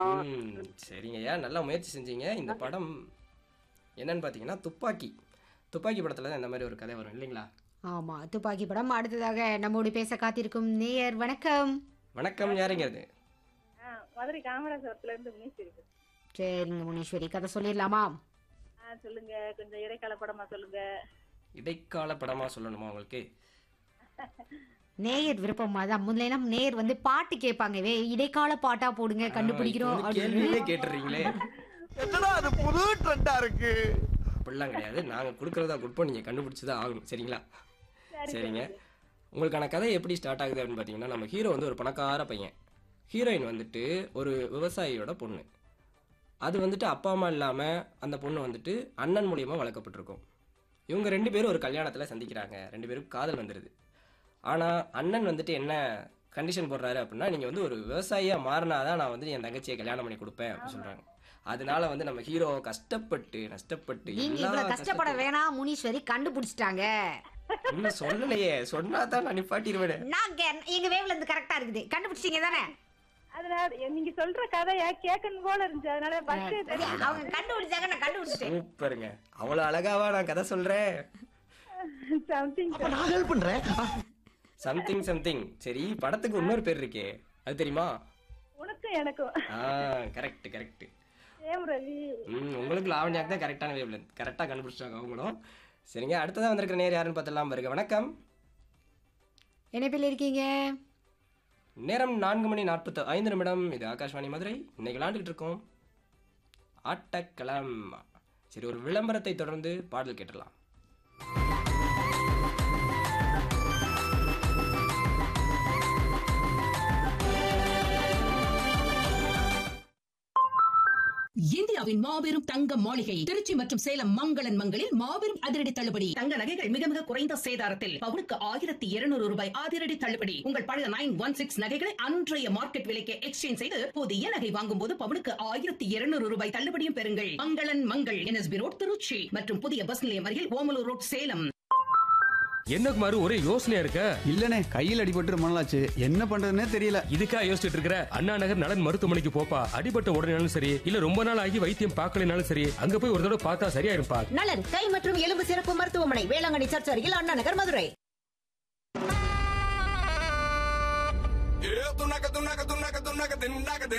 ம் சரிங்கய்யா நல்லா முயற்சி செஞ்சீங்க இந்த படம் என்னன்னு பார்த்தீங்கன்னா துப்பாக்கி துப்பாக்கி படத்தில் தான் இந்த மாதிரி ஒரு கதை வரும் இல்லைங்களா ஆமா துப்பாக்கி படம் அடுத்ததாக நம்மோடு பேச காத்திருக்கும் நேயர் வணக்கம் வணக்கம் யாருங்க அது ஆ, மதுரை காமராஜபுரத்துல இருந்து முனிஸ் இருக்கு சரிங்க முனீஸ்வரி கதை சொல்லிடலாமா ஆ சொல்லுங்க கொஞ்சம் இடைக்கால படமா சொல்லுங்க இடைக்கால படமாக சொல்லணுமா உங்களுக்கு நேயர் விருப்பம் அதான் முதல்ல நேயர் வந்து பாட்டு கேட்பாங்க வே இடைக்கால பாட்டா போடுங்க கண்டுபிடிக்கிறோம் இப்போ வந்து அப்படின்னு கேள்வியே கேட்டுறீங்களே என்னடா அது புது ட்ரெண்டா இருக்கு அப்படிலாம் கிடையாது நாங்கள் கொடுக்குறதா கொடுப்போம் நீங்கள் கண்டுபிடிச்சி தான் ஆகணும் சரிங்களா சரி, சரிங்க உங்களுக்கான கதை எப்படி ஸ்டார்ட் ஆகுது அப்படின்னு பார்த்தீங்கன்னா நம்ம ஹீரோ வந்து ஒரு பணக்கார பையன் ஹீரோயின் வந்துட்டு ஒரு விவசாயியோட பொண்ணு அது வந்துட்டு அப்பா அம்மா இல்லாமல் அந்த பொண்ணு வந்துட்டு அண்ணன் மூலியமாக வளர்க்கப்பட்டிருக்கும் இவங்க ரெண்டு பேரும் ஒரு கல்யாணத்தில் சந்திக்கிறாங்க ரெண்டு பேரும் காதல் வந்துடுது ஆனால் அண்ணன் வந்துட்டு என்ன கண்டிஷன் போடுறாரு அப்படின்னா நீங்கள் வந்து ஒரு விவசாயியாக மாறினாதான் நான் வந்து என் தங்கச்சியை கல்யாணம் பண்ணி கொடுப்பேன் அப்படின்னு சொல்கிறாங்க அதனால வந்து நம்ம ஹீரோ கஷ்டப்பட்டு நஷ்டப்பட்டு நீங்க எல்லா இவ்வளவு கஷ்டப்பட கஷ்டத்தையும் வேணாம் முனீஸ்வரி கண்டுபிடிச்சிட்டாங்க இன்னும் சொல்லலையே சொன்னா தான் நான் நிப்பாட்டிடுவேன் நான் கே- எங்க வேவ்ல இருந்து கரெக்டா இருக்குது கண்டுபிடிச்சிட்டீங்க தானே அதனால எ- நீங்க சொல்ற கதைய கேட்கணும் போல இருந்துச்சு அதனால பஸ் அவங்க கண்டுபிடிச்சாங்க நான் கண்டுபிடிச்சிட்டேன் சூப்பருங்க அவ்வளோ அழகாவா நான் கதை சொல்றேன் சம்திங் நான் ஹெல்ப் பண்றேன் சம்திங் சம்திங் சரி படத்துக்கு இன்னொரு பேர் இருக்கே அது தெரியுமா உனக்கும் எனக்கும் ஆ கரெக்ட் கரெக்ட் ஏம் ரவி ம் உங்களுக்கு லாவண்யாக்கு தான் கரெக்டான வேவ்ல கரெக்டாக கண்டுபிடிச்சிட்டாங்க அவங்களும் சரிங்க அடுத்ததாக வந்திருக்கிற நேர் யாருன்னு பார்த்துலாம் பாருங்க வணக்கம் இணைப்பில் இருக்கீங்க நேரம் நான்கு மணி நாற்பத்து ஐந்து நிமிடம் இது ஆகாஷ்வாணி மதுரை இன்னைக்கு விளாண்டுக்கிட்டு இருக்கோம் ஆட்டக்களம் சரி ஒரு விளம்பரத்தை தொடர்ந்து பாடல் கேட்டுடலாம் இந்தியாவின் மாபெரும் தங்க மாளிகை திருச்சி மற்றும் சேலம் மங்களன் மங்களில் மாபெரும் அதிரடி தள்ளுபடி தங்க நகைகள் மிக மிக குறைந்த சேதாரத்தில் பவுனுக்கு ஆயிரத்தி இருநூறு ரூபாய் அதிரடி தள்ளுபடி உங்கள் பழைய நைன் ஒன் சிக்ஸ் நகைகளை அன்றைய மார்க்கெட் விலைக்கு எக்ஸ்சேஞ்ச் செய்து புதிய நகை வாங்கும் போது பவுனுக்கு ஆயிரத்தி இருநூறு ரூபாய் தள்ளுபடியும் பெறுங்கள் மங்களன் மங்கள் என்எஸ்பி ரோட் திருச்சி மற்றும் புதிய பஸ் நிலையம் அருகில் ஓமலூர் ரோட் சேலம் என்ன குமாரு ஒரே யோசனையா இருக்க இல்லனே கையில் அடிபட்டு ரொம்ப நாளாச்சு என்ன பண்றதுன்னே தெரியல இதுக்கா யோசிச்சுட்டு இருக்கிற அண்ணா நகர் நலன் மருத்துவமனைக்கு போப்பா அடிபட்ட உடனேனாலும் சரி இல்ல ரொம்ப நாள் ஆகி வைத்தியம் பார்க்கலனாலும் சரி அங்க போய் ஒரு தடவை பார்த்தா சரியாயிருப்பா நலன் கை மற்றும் எலும்பு சிறப்பு மருத்துவமனை வேளாங்கண்ணி சர்ச் அருகில் அண்ணா நகர் மதுரை துணக்க துணக்க துணக்க துணக்க தின்னாக்க